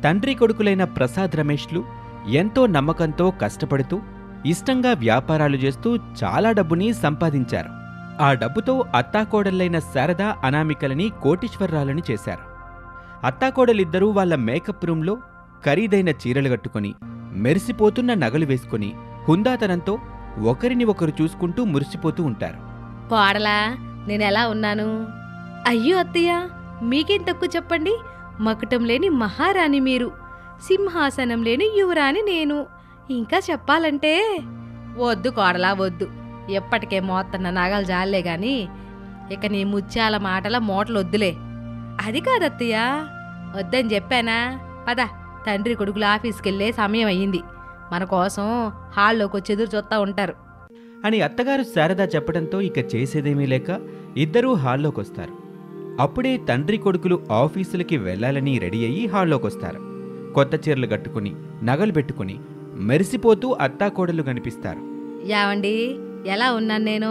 తండ్రి కొడుకులైన ప్రసాద్ రమేష్లు ఎంతో నమ్మకంతో కష్టపడుతూ ఇష్టంగా వ్యాపారాలు చేస్తూ చాలా డబ్బుని సంపాదించారు ఆ డబ్బుతో అత్తాకోడళ్ళైన శారద అనామికలని కోటీశ్వరరాలని చేశారు అత్తాకోడలిద్దరూ వాళ్ళ మేకప్ రూంలో ఖరీదైన చీరలు కట్టుకొని మెరిసిపోతున్న నగలు వేసుకొని హుందాతనంతో ఒకరిని ఒకరు చూసుకుంటూ మురిసిపోతూ ఉంటారు కోడలా నేనెలా ఉన్నాను అయ్యో అత్తయ్య మీకేం తక్కువ చెప్పండి మకుటం లేని మహారాణి మీరు సింహాసనం లేని యువరాణి నేను ఇంకా చెప్పాలంటే వద్దు కోడలా వద్దు ఎప్పటికే మోత్తన్న నగలు జాలే గాని ఇక నీ ముత్యాల మాటల మూటలు వద్దులే అది కాదత్తయ్య వద్దని చెప్పానా పద తండ్రి కొడుకులు ఆఫీస్కి వెళ్ళే సమయం అయ్యింది మన కోసం హాల్లోకి వచ్చి ఎదురు చూస్తా ఉంటారు అని అత్తగారు శారద చెప్పడంతో ఇక చేసేదేమీ లేక ఇద్దరూ హాల్లోకొస్తారు అప్పుడే తండ్రి కొడుకులు ఆఫీసులకి వెళ్ళాలని రెడీ అయ్యి హాల్లోకొస్తారు కొత్త చీరలు కట్టుకుని నగలు పెట్టుకుని మెరిసిపోతూ అత్తాకోడలు కనిపిస్తారు యావండి ఎలా ఉన్నాను నేను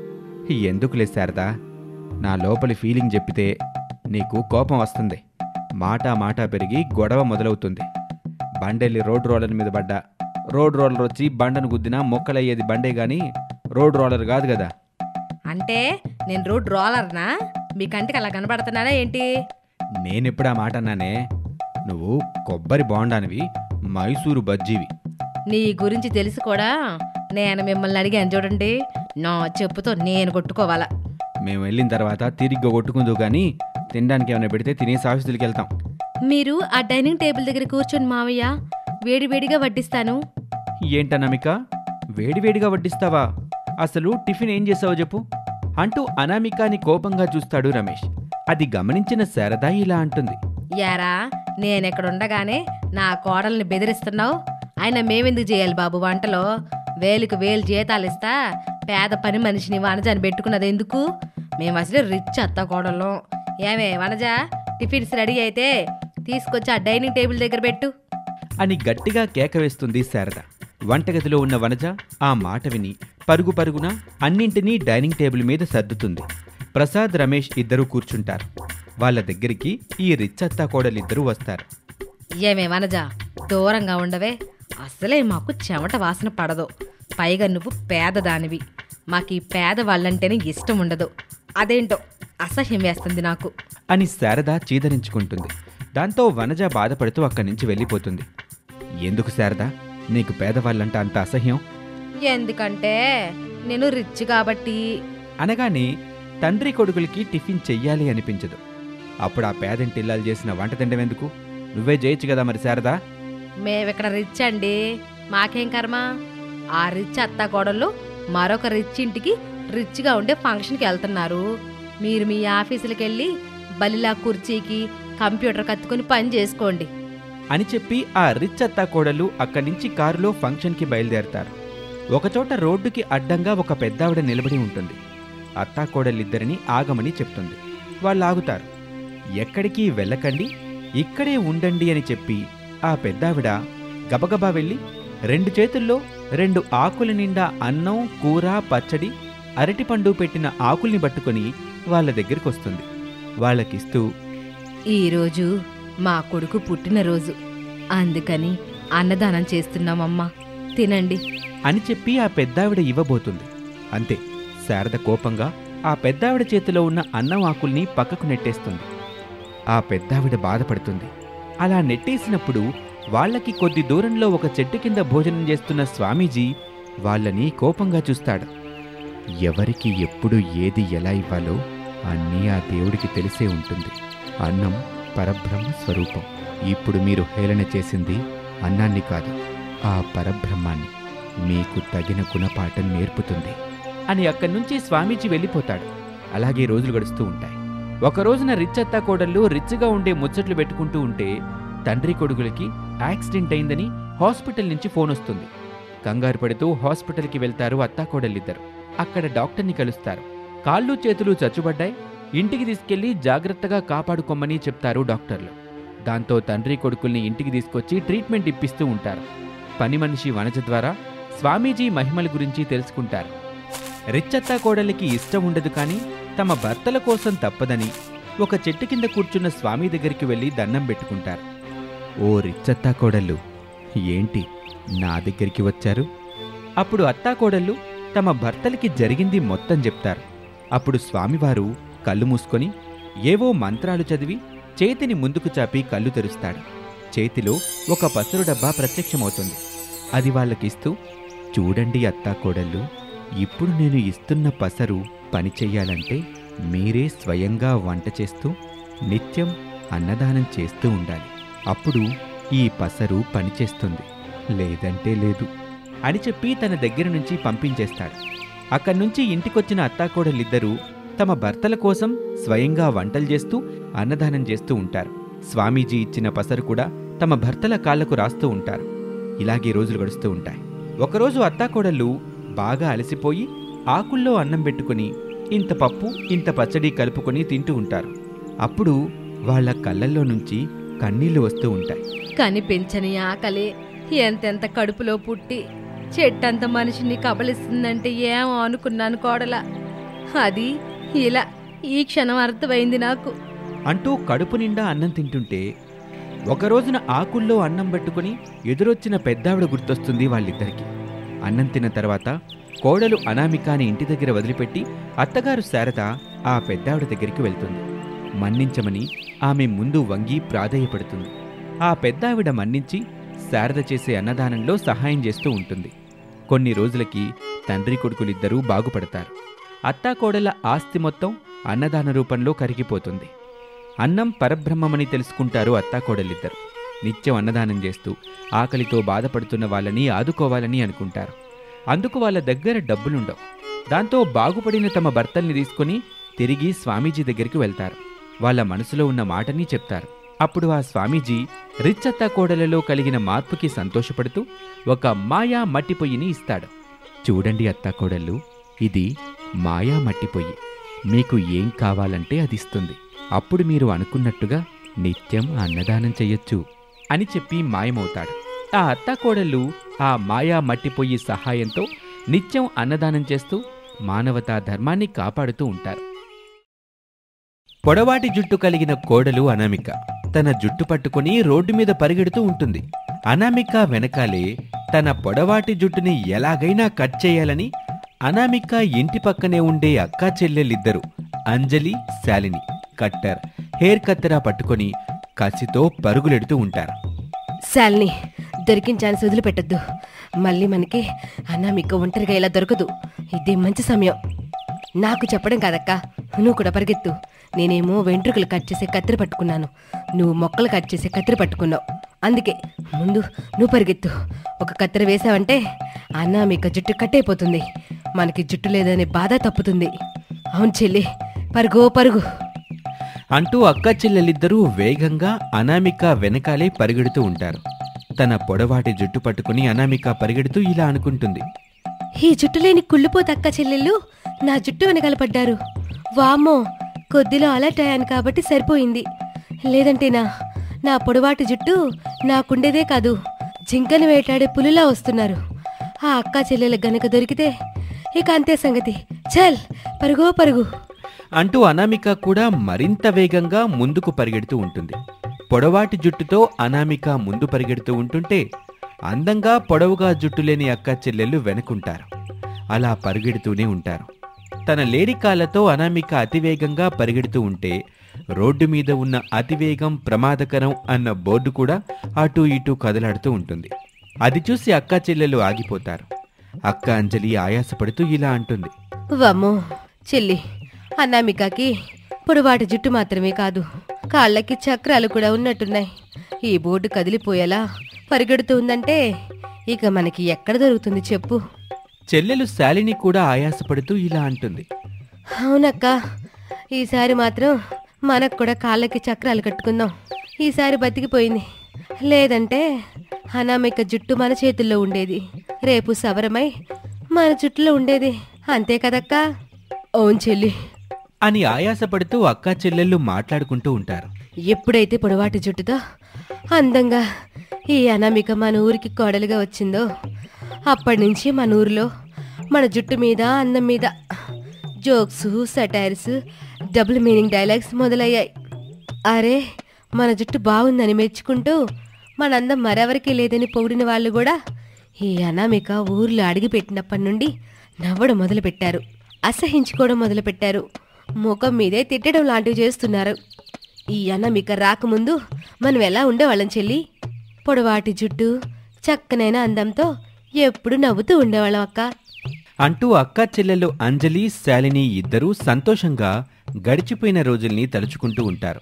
ఎందుకులే శారదా నా లోపలి ఫీలింగ్ చెప్పితే నీకు కోపం వస్తుంది మాట మాట పెరిగి గొడవ మొదలవుతుంది బండెళ్ళి రోడ్ రోలర్ మీద పడ్డా రోడ్ రోలర్ వచ్చి బండను గుద్దినా మొక్కలయ్యేది బండే గాని రోడ్ రోలర్ కాదు కదా అంటే నేను రోడ్ రోలర్నా మీ కంటికి అలా కనబడుతున్నారా ఏంటి నేనెప్పుడా మాట అన్నానే నువ్వు కొబ్బరి బాండానివి మైసూరు బజ్జీవి నీ గురించి తెలిసి కూడా నేను మిమ్మల్ని అడిగాను చూడండి నా చెప్పుతో నేను కొట్టుకోవాలా మేము వెళ్ళిన తర్వాత తిరిగ్గా కొట్టుకుందు కానీ తినడానికి ఏమైనా పెడితే తినేసి ఆఫీసులకి వెళ్తాం మీరు ఆ డైనింగ్ టేబుల్ దగ్గర కూర్చొని మావయ్య వేడివేడిగా వడ్డిస్తాను ఏంటనమిక వేడివేడిగా వడ్డిస్తావా అసలు టిఫిన్ ఏం చేసావో చెప్పు అంటూ అనామికాని కోపంగా చూస్తాడు రమేష్ అది గమనించిన శారద ఇలా అంటుంది యారా నేనెక్కడుండగానే నా కోడల్ని బెదిరిస్తున్నావు ఆయన మేమెందుకు చేయాలి బాబు వంటలో వేలుకు వేలు జీతాలు ఇస్తా పేద పని మనిషిని వనజాని పెట్టుకున్నది ఎందుకు మేము అసలు రిచ్ అత్త కోడళ్ళం ఏమే వనజ టిఫిన్స్ రెడీ అయితే తీసుకొచ్చి ఆ డైనింగ్ టేబుల్ దగ్గర పెట్టు అని గట్టిగా కేక వేస్తుంది శారద వంటగదిలో ఉన్న వనజ ఆ మాట విని పరుగు పరుగున అన్నింటినీ డైనింగ్ టేబుల్ మీద సర్దుతుంది ప్రసాద్ రమేష్ ఇద్దరూ కూర్చుంటారు వాళ్ళ దగ్గరికి ఈ రిచ్చత్తా కోడలిద్దరూ వస్తారు ఏమే వనజ దూరంగా ఉండవే అసలే మాకు చెమట వాసన పడదు పైగా నువ్వు పేదదానివి మాకు ఈ పేదవాళ్ళంటేనే ఇష్టం ఉండదు అదేంటో అసహ్యం వేస్తుంది నాకు అని శారద చీదరించుకుంటుంది దాంతో వనజ బాధపడుతూ అక్కడి నుంచి వెళ్ళిపోతుంది ఎందుకు శారద నీకు పేదవాళ్ళంట అంత అసహ్యం ఎందుకంటే నేను రిచ్ కాబట్టి అనగానే తండ్రి కొడుకులకి టిఫిన్ చెయ్యాలి అనిపించదు అప్పుడు ఆ పేదంటిల్లాలు చేసిన వంట తిండమెందుకు నువ్వే చేయొచ్చు కదా మరి శారదా మేమిక్కడ రిచ్ అండి మాకేం కర్మ ఆ రిచ్ అత్త కోడళ్ళు మరొక రిచ్ ఇంటికి రిచ్గా ఉండే ఫంక్షన్కి వెళ్తున్నారు మీరు మీ ఆఫీసులకు వెళ్ళి బలిలా కుర్చీకి కంప్యూటర్ కత్తుకుని పని చేసుకోండి అని చెప్పి ఆ రిచ్ అత్తా కోడలు అక్కడి నుంచి కారులో ఫంక్షన్కి బయలుదేరతారు ఒకచోట రోడ్డుకి అడ్డంగా ఒక పెద్దావిడ నిలబడి ఉంటుంది అత్తా కోడలిద్దరిని ఆగమని చెప్తుంది వాళ్ళు ఆగుతారు ఎక్కడికి వెళ్ళకండి ఇక్కడే ఉండండి అని చెప్పి ఆ పెద్దావిడ గబగబా వెళ్ళి రెండు చేతుల్లో రెండు ఆకుల నిండా అన్నం కూర పచ్చడి అరటిపండు పెట్టిన ఆకుల్ని పట్టుకొని వాళ్ళ దగ్గరికి వస్తుంది వాళ్ళకిస్తూ ఈరోజు మా కొడుకు పుట్టినరోజు అందుకని అన్నదానం చేస్తున్నామమ్మా తినండి అని చెప్పి ఆ పెద్దావిడ ఇవ్వబోతుంది అంతే శారద కోపంగా ఆ పెద్దావిడ చేతిలో ఉన్న అన్నం ఆకుల్ని పక్కకు నెట్టేస్తుంది ఆ పెద్దావిడ బాధపడుతుంది అలా నెట్టేసినప్పుడు వాళ్ళకి కొద్ది దూరంలో ఒక చెట్టు కింద భోజనం చేస్తున్న స్వామీజీ వాళ్ళని కోపంగా చూస్తాడు ఎవరికి ఎప్పుడు ఏది ఎలా ఇవ్వాలో అన్నీ ఆ దేవుడికి తెలిసే ఉంటుంది అన్నం పరబ్రహ్మ స్వరూపం ఇప్పుడు మీరు హేళన చేసింది అన్నాన్ని కాదు ఆ పరబ్రహ్మాన్ని మీకు తగిన గుణపాఠం నేర్పుతుంది అని అక్కడి నుంచి స్వామీజీ వెళ్ళిపోతాడు అలాగే రోజులు గడుస్తూ ఉంటాయి ఒక రోజున రిచ్ అత్తా కోడళ్ళు రిచ్గా ఉండే ముచ్చట్లు పెట్టుకుంటూ ఉంటే తండ్రి కొడుకులకి యాక్సిడెంట్ అయిందని హాస్పిటల్ నుంచి ఫోన్ వస్తుంది కంగారు పడుతూ హాస్పిటల్కి వెళ్తారు అత్తాకోడలిద్దరు అక్కడ డాక్టర్ని కలుస్తారు కాళ్ళు చేతులు చచ్చుబడ్డాయి ఇంటికి తీసుకెళ్లి జాగ్రత్తగా కాపాడుకోమని చెప్తారు డాక్టర్లు దాంతో తండ్రి కొడుకుల్ని ఇంటికి తీసుకొచ్చి ట్రీట్మెంట్ ఇప్పిస్తూ ఉంటారు పని మనిషి వనజ ద్వారా స్వామీజీ మహిమల గురించి తెలుసుకుంటారు రిచ్చత్తా కోడలికి ఇష్టం ఉండదు కానీ తమ భర్తల కోసం తప్పదని ఒక చెట్టు కింద కూర్చున్న స్వామి దగ్గరికి వెళ్లి దండం పెట్టుకుంటారు ఓ రిచ్చత్తా కోడళ్ళు ఏంటి నా దగ్గరికి వచ్చారు అప్పుడు అత్తాకోడళ్ళు తమ భర్తలకి జరిగింది మొత్తం చెప్తారు అప్పుడు స్వామివారు కళ్ళు మూసుకొని ఏవో మంత్రాలు చదివి చేతిని ముందుకు చాపి కళ్ళు తెరుస్తాడు చేతిలో ఒక పసరు డబ్బా ప్రత్యక్షమవుతుంది అది వాళ్ళకిస్తూ చూడండి అత్తాకోడళ్ళు ఇప్పుడు నేను ఇస్తున్న పసరు పని చెయ్యాలంటే మీరే స్వయంగా వంట చేస్తూ నిత్యం అన్నదానం చేస్తూ ఉండాలి అప్పుడు ఈ పసరు పనిచేస్తుంది లేదంటే లేదు అని చెప్పి తన దగ్గర నుంచి పంపించేస్తాడు అక్కడి నుంచి ఇంటికొచ్చిన అత్తాకోడలిద్దరూ తమ భర్తల కోసం స్వయంగా వంటలు చేస్తూ అన్నదానం చేస్తూ ఉంటారు స్వామీజీ ఇచ్చిన పసరు కూడా తమ భర్తల కాళ్లకు రాస్తూ ఉంటారు ఇలాగే రోజులు గడుస్తూ ఉంటాయి ఒకరోజు అత్తాకోడళ్ళు బాగా అలసిపోయి ఆకుల్లో అన్నం పెట్టుకుని ఇంత పప్పు ఇంత పచ్చడి కలుపుకొని తింటూ ఉంటారు అప్పుడు వాళ్ళ కళ్ళల్లో నుంచి కన్నీళ్లు వస్తూ ఉంటాయి కనిపించని ఆకలి ఎంతెంత కడుపులో పుట్టి చెట్టంత మనిషిని కబలిస్తుందంటే ఏమో అనుకున్నాను కోడల అది ఇలా ఈ క్షణం అర్థమైంది నాకు అంటూ కడుపు నిండా అన్నం తింటుంటే ఒక రోజున ఆకుల్లో అన్నం పట్టుకుని ఎదురొచ్చిన పెద్దావిడ గుర్తొస్తుంది వాళ్ళిద్దరికి అన్నం తిన్న తర్వాత కోడలు అనామికాని ఇంటి దగ్గర వదిలిపెట్టి అత్తగారు శారద ఆ పెద్దావిడ దగ్గరికి వెళ్తుంది మన్నించమని ఆమె ముందు వంగి ప్రాధేయపడుతుంది ఆ పెద్దావిడ మన్నించి శారద చేసే అన్నదానంలో సహాయం చేస్తూ ఉంటుంది కొన్ని రోజులకి తండ్రి కొడుకులిద్దరూ బాగుపడతారు అత్తాకోడల ఆస్తి మొత్తం అన్నదాన రూపంలో కరిగిపోతుంది అన్నం పరబ్రహ్మమని తెలుసుకుంటారు అత్తాకోడలిద్దరు నిత్యం అన్నదానం చేస్తూ ఆకలితో బాధపడుతున్న వాళ్ళని ఆదుకోవాలని అనుకుంటారు అందుకు వాళ్ళ దగ్గర డబ్బులుండవు దాంతో బాగుపడిన తమ భర్తల్ని తీసుకుని తిరిగి స్వామీజీ దగ్గరికి వెళ్తారు వాళ్ళ మనసులో ఉన్న మాటని చెప్తారు అప్పుడు ఆ స్వామీజీ రిచ్ అత్తాకోడలలో కలిగిన మార్పుకి సంతోషపడుతూ ఒక మాయా మట్టి పొయ్యిని ఇస్తాడు చూడండి అత్తాకోడళ్ళు ఇది మాయా మట్టి పొయ్యి మీకు ఏం కావాలంటే అది ఇస్తుంది అప్పుడు మీరు అనుకున్నట్టుగా నిత్యం అన్నదానం చెయ్యొచ్చు అని చెప్పి మాయమవుతాడు ఆ అత్తాకోడళ్ళు ఆ మాయా మట్టి పొయ్యి సహాయంతో నిత్యం అన్నదానం చేస్తూ మానవతా ధర్మాన్ని కాపాడుతూ ఉంటారు పొడవాటి జుట్టు కలిగిన కోడలు అనామిక తన జుట్టు పట్టుకుని రోడ్డు మీద పరిగెడుతూ ఉంటుంది అనామిక వెనకాలే తన పొడవాటి జుట్టుని ఎలాగైనా కట్ చేయాలని అనామిక ఇంటి పక్కనే ఉండే అక్కా చెల్లెలిద్దరు అంజలి శాలిని కట్టర్ హెయిర్ కత్తెరా పట్టుకొని కసితో పరుగులెడుతూ ఉంటారు శాలిని దొరికిన ఛాన్స్ వదిలిపెట్టద్దు మళ్ళీ మనకి అనామిక ఒంటరిగా ఇలా దొరకదు ఇది మంచి సమయం నాకు చెప్పడం కాదక్క నువ్వు కూడా పరిగెత్తు నేనేమో వెంట్రుకలు కట్ చేసే కత్తిరి పట్టుకున్నాను నువ్వు మొక్కలు కట్ చేసే కత్తిరి పట్టుకున్నావు అందుకే ముందు నువ్వు పరిగెత్తు ఒక కత్తెర వేసావంటే అనామిక జుట్టు కట్టయిపోతుంది మనకి జుట్టు లేదనే బాధ తప్పుతుంది అవును చెల్లి పరుగో పరుగు అంటూ అక్క చెల్లెలిద్దరూ వేగంగా అనామిక వెనకాలే పరిగెడుతూ ఉంటారు తన పొడవాటి జుట్టు పట్టుకుని అనామిక పరిగెడుతూ ఇలా అనుకుంటుంది ఈ జుట్టు లేని కుళ్ళిపోతే అక్క చెల్లెళ్ళు నా జుట్టు వెనకాల పడ్డారు వామ్మో కొద్దిలో అలర్ట్ అయ్యాను కాబట్టి సరిపోయింది లేదంటేనా నా పొడవాటి జుట్టు నాకుండేదే కాదు జింకను వేటాడే పులిలా వస్తున్నారు ఆ అక్క చెల్లెల గనక దొరికితే ఇక అంతే సంగతి చల్ పరుగో పరుగు అంటూ అనామిక కూడా మరింత వేగంగా ముందుకు పరిగెడుతూ ఉంటుంది పొడవాటి జుట్టుతో అనామిక ముందు పరిగెడుతూ ఉంటుంటే అందంగా పొడవుగా జుట్టు లేని అక్క చెల్లెళ్ళు వెనుకుంటారు అలా పరిగెడుతూనే ఉంటారు తన లేడి కాళ్ళతో అనామిక అతివేగంగా పరిగెడుతూ ఉంటే రోడ్డు మీద ఉన్న అతివేగం ప్రమాదకరం అన్న బోర్డు కూడా అటూ ఇటూ కదలాడుతూ ఉంటుంది అది చూసి అక్క చెల్లెలు ఆగిపోతారు అక్క అంజలి ఆయాసపడుతూ ఇలా అంటుంది వమ్మో చెల్లి అన్నామికకి పొడవాటి జుట్టు మాత్రమే కాదు కాళ్ళకి చక్రాలు కూడా ఉన్నట్టున్నాయి ఈ బోర్డు కదిలిపోయేలా పరిగెడుతూ ఉందంటే ఇక మనకి ఎక్కడ దొరుకుతుంది చెప్పు చెల్లెలు శాలిని కూడా ఆయాసపడుతూ ఇలా అంటుంది అవునక్క ఈసారి మాత్రం మనకు కూడా కాళ్ళకి చక్రాలు కట్టుకుందాం ఈసారి బతికిపోయింది లేదంటే అనామిక జుట్టు మన చేతుల్లో ఉండేది రేపు సవరమై మన జుట్టులో ఉండేది అంతే కదక్కా అవును చెల్లి అని ఆయాసపడుతూ అక్కా చెల్లెళ్ళు మాట్లాడుకుంటూ ఉంటారు ఎప్పుడైతే పొడవాటి జుట్టుతో అందంగా ఈ అనామిక మన ఊరికి కోడలుగా వచ్చిందో అప్పటి నుంచి మన ఊరిలో మన జుట్టు మీద అందం మీద jokes satires double meaning dialogues మొదలయ్యాయి అరే మన జుట్టు బాగుందని మెచ్చుకుంటూ మనందం మరెవరికీ లేదని పొగిడిన వాళ్ళు కూడా ఈ అనామిక ఊర్లో అడిగిపెట్టినప్పటి నుండి నవ్వడం మొదలుపెట్టారు అసహించుకోవడం మొదలుపెట్టారు ముఖం మీదే తిట్టడం లాంటివి చేస్తున్నారు ఈ అనామిక రాకముందు మనం ఎలా ఉండేవాళ్ళం చెల్లి పొడవాటి జుట్టు చక్కనైన అందంతో ఎప్పుడు నవ్వుతూ ఉండేవాళ్ళం అక్క అంటూ అక్క చెల్లెలు అంజలి శాలిని ఇద్దరూ సంతోషంగా గడిచిపోయిన రోజుల్ని తలుచుకుంటూ ఉంటారు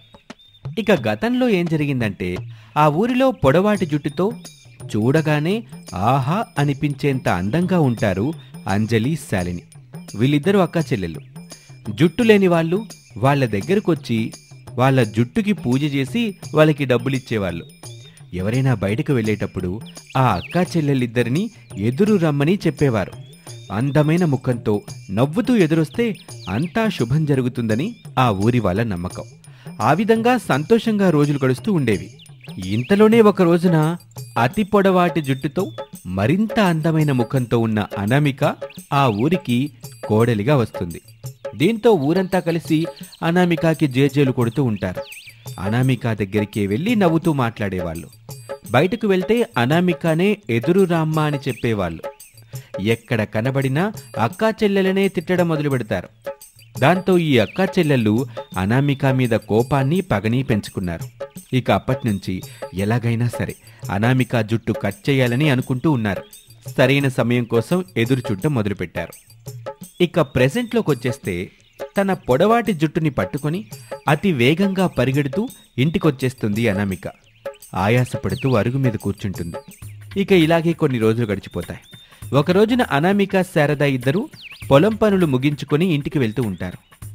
ఇక గతంలో ఏం జరిగిందంటే ఆ ఊరిలో పొడవాటి జుట్టుతో చూడగానే ఆహా అనిపించేంత అందంగా ఉంటారు అంజలి శాలిని వీళ్ళిద్దరూ అక్క చెల్లెళ్ళు జుట్టు లేని వాళ్ళు వాళ్ళ దగ్గరకొచ్చి వాళ్ళ జుట్టుకి పూజ చేసి వాళ్ళకి డబ్బులిచ్చేవాళ్ళు ఎవరైనా బయటకు వెళ్ళేటప్పుడు ఆ అక్కా చెల్లెలిద్దరినీ ఎదురు రమ్మని చెప్పేవారు అందమైన ముఖంతో నవ్వుతూ ఎదురొస్తే అంతా శుభం జరుగుతుందని ఆ ఊరి వాళ్ళ నమ్మకం ఆ విధంగా సంతోషంగా రోజులు గడుస్తూ ఉండేవి ఇంతలోనే ఒక రోజున అతి పొడవాటి జుట్టుతో మరింత అందమైన ముఖంతో ఉన్న అనామిక ఆ ఊరికి కోడలిగా వస్తుంది దీంతో ఊరంతా కలిసి అనామికకి జేజేలు కొడుతూ ఉంటారు అనామిక దగ్గరికి వెళ్ళి నవ్వుతూ మాట్లాడేవాళ్ళు బయటకు వెళ్తే అనామికానే ఎదురు రామ్మ అని చెప్పేవాళ్ళు ఎక్కడ కనబడినా అక్కా చెల్లెలనే తిట్టడం మొదలు పెడతారు దాంతో ఈ అక్కా చెల్లెళ్ళు అనామిక మీద కోపాన్ని పగని పెంచుకున్నారు ఇక అప్పట్నుంచి ఎలాగైనా సరే అనామిక జుట్టు కట్ చేయాలని అనుకుంటూ ఉన్నారు సరైన సమయం కోసం ఎదురు చూడటం మొదలుపెట్టారు ఇక ప్రెజెంట్లోకి వచ్చేస్తే తన పొడవాటి జుట్టుని పట్టుకొని అతి వేగంగా పరిగెడుతూ ఇంటికొచ్చేస్తుంది అనామిక ఆయాసపడుతూ అరుగు మీద కూర్చుంటుంది ఇక ఇలాగే కొన్ని రోజులు గడిచిపోతాయి ఒక రోజున అనామిక శారద ఇద్దరు పొలం పనులు ముగించుకొని ఇంటికి వెళ్తూ ఉంటారు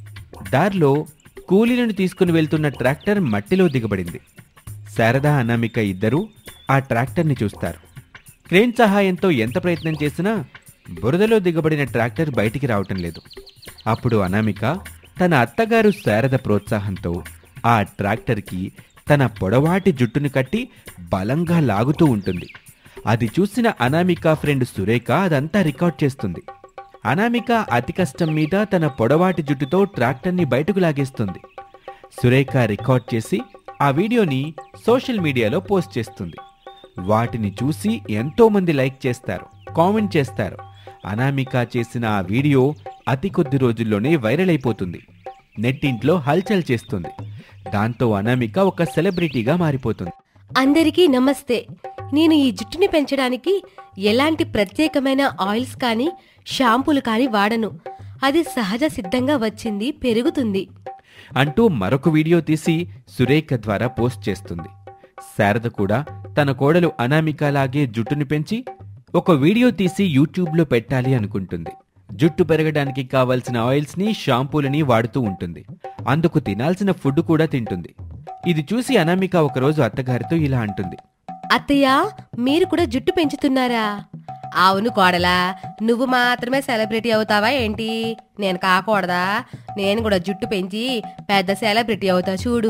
దారిలో కూలీలను తీసుకుని వెళ్తున్న ట్రాక్టర్ మట్టిలో దిగబడింది శారద అనామిక ఇద్దరూ ఆ ట్రాక్టర్ని చూస్తారు క్రేన్ సహాయంతో ఎంత ప్రయత్నం చేసినా బురదలో దిగబడిన ట్రాక్టర్ బయటికి రావటం లేదు అప్పుడు అనామిక తన అత్తగారు శారద ప్రోత్సాహంతో ఆ ట్రాక్టర్కి తన పొడవాటి జుట్టును కట్టి బలంగా లాగుతూ ఉంటుంది అది చూసిన అనామిక ఫ్రెండ్ సురేఖ అదంతా రికార్డ్ చేస్తుంది అనామిక అతి కష్టం మీద తన పొడవాటి జుట్టుతో ట్రాక్టర్ని బయటకు లాగేస్తుంది సురేఖ రికార్డ్ చేసి ఆ వీడియోని సోషల్ మీడియాలో పోస్ట్ చేస్తుంది వాటిని చూసి ఎంతో మంది లైక్ చేస్తారు కామెంట్ చేస్తారు అనామిక చేసిన ఆ వీడియో అతి కొద్ది రోజుల్లోనే వైరల్ అయిపోతుంది నెట్టింట్లో హల్చల్ చేస్తుంది దాంతో అనామిక ఒక సెలబ్రిటీగా మారిపోతుంది అందరికీ నమస్తే నేను ఈ జుట్టుని పెంచడానికి ఎలాంటి ప్రత్యేకమైన ఆయిల్స్ కానీ షాంపూలు కానీ వాడను అది సహజ సిద్ధంగా వచ్చింది పెరుగుతుంది అంటూ మరొక వీడియో తీసి సురేఖ ద్వారా పోస్ట్ చేస్తుంది శారద కూడా తన కోడలు అనామికలాగే జుట్టుని పెంచి ఒక వీడియో తీసి యూట్యూబ్లో పెట్టాలి అనుకుంటుంది జుట్టు పెరగడానికి కావలసిన ఆయిల్స్ని షాంపూలని వాడుతూ ఉంటుంది అందుకు తినాల్సిన ఫుడ్ కూడా తింటుంది ఇది చూసి అనామిక ఒకరోజు అత్తగారితో ఇలా అంటుంది అత్తయ్య మీరు కూడా జుట్టు పెంచుతున్నారా అవును కోడలా నువ్వు మాత్రమే సెలబ్రిటీ అవుతావా ఏంటి నేను కాకూడదా నేను కూడా జుట్టు పెంచి పెద్ద సెలబ్రిటీ అవుతా చూడు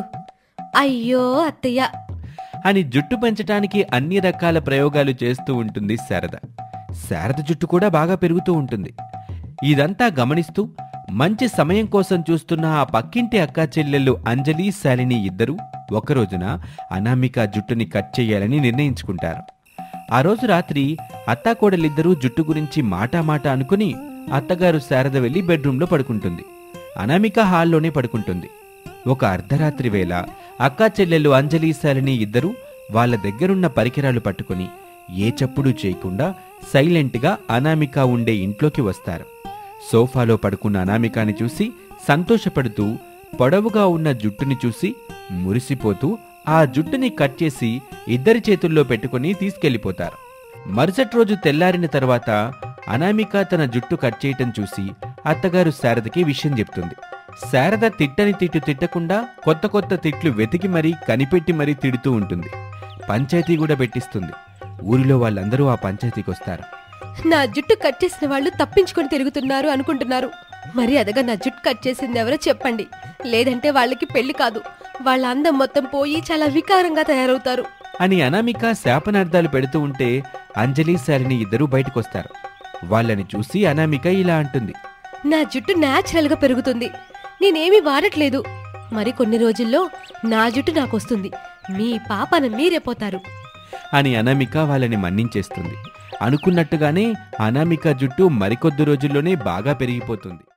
అయ్యో అత్తయ్య అని జుట్టు పెంచటానికి అన్ని రకాల ప్రయోగాలు చేస్తూ ఉంటుంది శారద శారద జుట్టు కూడా బాగా పెరుగుతూ ఉంటుంది ఇదంతా గమనిస్తూ మంచి సమయం కోసం చూస్తున్న ఆ పక్కింటి అక్కా చెల్లెళ్ళు అంజలి శాలిని ఇద్దరూ ఒకరోజున అనామిక జుట్టుని కట్ చేయాలని నిర్ణయించుకుంటారు ఆ రోజు రాత్రి అత్తాకోడలిద్దరూ జుట్టు గురించి మాటా మాట అనుకుని అత్తగారు శారద వెళ్లి బెడ్రూంలో పడుకుంటుంది అనామిక హాల్లోనే పడుకుంటుంది ఒక అర్ధరాత్రి వేళ అక్కా చెల్లెళ్ళు అంజలి శాలిని ఇద్దరూ వాళ్ళ దగ్గరున్న పరికరాలు పట్టుకుని ఏ చప్పుడు చేయకుండా సైలెంట్గా అనామిక ఉండే ఇంట్లోకి వస్తారు సోఫాలో పడుకున్న అనామికాని చూసి సంతోషపడుతూ పొడవుగా ఉన్న జుట్టుని చూసి మురిసిపోతూ ఆ జుట్టుని కట్ చేసి ఇద్దరి చేతుల్లో పెట్టుకుని తీసుకెళ్లిపోతారు మరుసటి రోజు తెల్లారిన తర్వాత అనామిక తన జుట్టు కట్ చేయటం చూసి అత్తగారు శారదకి విషయం చెప్తుంది శారద తిట్టని తిట్టు తిట్టకుండా కొత్త కొత్త తిట్లు వెతికి మరీ కనిపెట్టి మరీ తిడుతూ ఉంటుంది పంచాయతీ కూడా పెట్టిస్తుంది ఊరిలో వాళ్ళందరూ ఆ పంచాయతీకి వస్తారు నా జుట్టు కట్ చేసిన వాళ్ళు తప్పించుకొని తిరుగుతున్నారు అనుకుంటున్నారు మరి అదగా నా జుట్టు కట్ చేసింది ఎవరో చెప్పండి లేదంటే వాళ్ళకి పెళ్లి కాదు వాళ్ళ అందం మొత్తం పోయి చాలా వికారంగా తయారవుతారు అని అనామిక శాపనార్థాలు పెడుతూ ఉంటే అంజలి శాలిని ఇద్దరూ బయటకొస్తారు వాళ్ళని చూసి అనామిక ఇలా అంటుంది నా జుట్టు న్యాచురల్ గా పెరుగుతుంది నేనేమీ వాడట్లేదు మరి కొన్ని రోజుల్లో నా జుట్టు నాకొస్తుంది మీ పాపన మీరే పోతారు అని అనామిక వాళ్ళని మన్నించేస్తుంది అనుకున్నట్టుగానే అనామిక జుట్టు మరికొద్ది రోజుల్లోనే బాగా పెరిగిపోతుంది